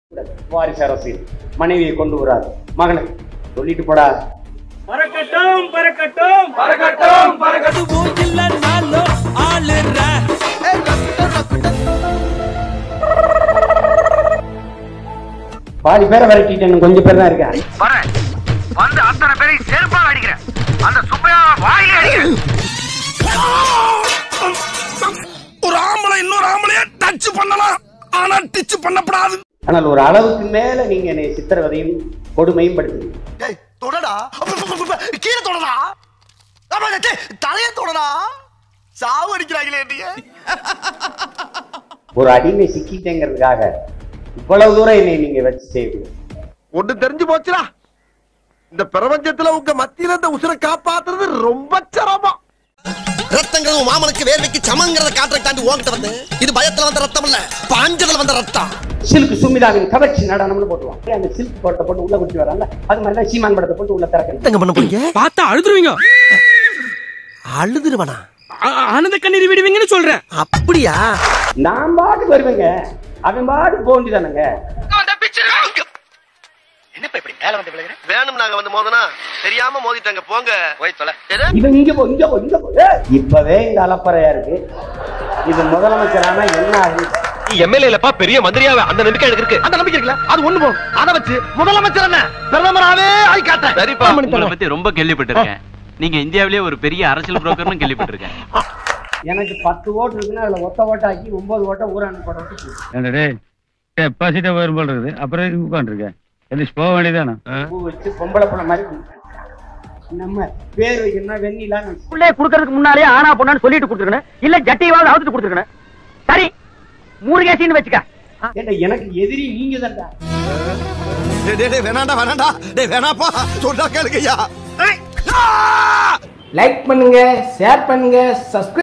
வாரிசு அரசியல் மனைவியை கொண்டு வராது மகனை சொல்லிட்டு போடா பறக்கட்டும் பறக்கட்டும் பறக்கட்டும் பறக்கட்டும் அதுவும் இல்லைனாலும் ஆளுற பாதி பேரை விரட்டிட்டு இன்னும் கொஞ்சம் பேர் தான் இருக்கேன் வரேன் வந்து அத்தனை பேரையும் செருப்பால் அடிக்கிறேன் அந்த சுப்பையா வாயிலே அடிக்கிறேன் ஒரு ஆம்பளை இன்னொரு ஆம்பளைய டச் பண்ணலாம் ஆனா டிச் பண்ணப்படாது ஆனால் ஒரு அளவுக்கு மேல நீங்க என்னை சித்திரவதையும் கொடுமையும் படுத்துறீங்க டேய் தொடடா கீழே தொடடா ஆமா டேய் தலைய தொடடா சாவு அடிக்கிறாங்களே என்னைய ஒரு அடிமை சிக்கிட்டேங்கிறதுக்காக இவ்வளவு தூரம் என்னை நீங்க வச்சு செய்வீங்க ஒண்ணு தெரிஞ்சு போச்சுடா இந்த பிரபஞ்சத்துல உங்க மத்தியில இந்த உசுரை காப்பாத்துறது ரொம்ப சிரமம் ரத்தங்கிறது உன் மாமனுக்கு வேர்வைக்கு சமங்கிறத காற்றை தாண்டி ஓங்கிட்ட வந்தேன் இது பயத்துல வந்த ரத்தம் இல்ல பாஞ்சதுல வந்த ரத்தம் சில்க் சுமிதாவின் கவர்ச்சி நடனம்னு போட்டுருவாங்க அந்த சில்க் படத்தை போட்டு உள்ள குடிச்சு வராங்க அது மாதிரி தான் சீமான் படத்தை போட்டு உள்ள திறக்கணும் எங்க பண்ண போறீங்க பார்த்தா அழுதுருவீங்க அழுதுருவனா ஆ- ஆனந்த கண்ணீர் விடுவீங்கன்னு சொல்றேன் அப்படியா நான் பாட்டுக்கு வருவேங்க அவன் பாட்டுக்கு போக வேண்டியதானங்க என்னப்பா இப்படி மேல வந்து விழுகிறேன் வேணும் நாங்க வந்து மோதனா தெரியாம மோதிட்டாங்க போங்க போய் தொலை இவன் இங்க போ இங்க போ இங்க போ ஏய், இப்பவே இந்த அலப்பறையா இருக்கு இது முதலமைச்சரானா என்ன ஆகும் எம்எல்ஏ இல்லப்பா பெரிய மந்திரியாவே அந்த நம்பிக்கை எனக்கு இருக்கு அந்த நம்பிக்கை இருக்குல்ல அது ஒண்ணு போதும் அதை வச்சு முதலமைச்சர் என்ன பிரதமராவே ஆய் காட்டேன் சரிப்பா உங்களை பத்தி ரொம்ப கேள்விப்பட்டிருக்கேன் நீங்க இந்தியாவிலேயே ஒரு பெரிய அரசியல் புரோக்கர்னு கேள்விப்பட்டிருக்கேன் எனக்கு பத்து ஓட்டு இருக்குன்னா அதுல ஒத்த ஓட்டாக்கி ஒன்பது ஓட்டை ஊர் அனுப்பி டெபாசிட்டா வரும் போல இருக்குது அப்புறம் எதுக்கு உட்காந்துருக்கேன் எந்திரிச்சு போக வேண்டியதானே பூ வச்சு பொம்பளை பழம் மாதிரி நம்ம பேர் வைக்கணும்னா வெண்ணிலா உள்ளே குடுக்கறதுக்கு முன்னாலே ஆனா பொண்ணான்னு சொல்லிட்டு கொடுத்துருக்கணும் இல்ல ஜட்டியாவது அவுத்துட்டு கொடுத்துருக்கணும் சரி மூணு வச்சுக்க ஏண்டா எனக்கு எதிரி நீங்க தான்டா டேய் டேய், டேய் வேணாண்டா வேணாண்டா டேய் வேணாப்பா சொன்னா கேளுங்கய்யா லைக் பண்ணுங்க ஷேர் பண்ணுங்க சப்ஸ்கிரைப்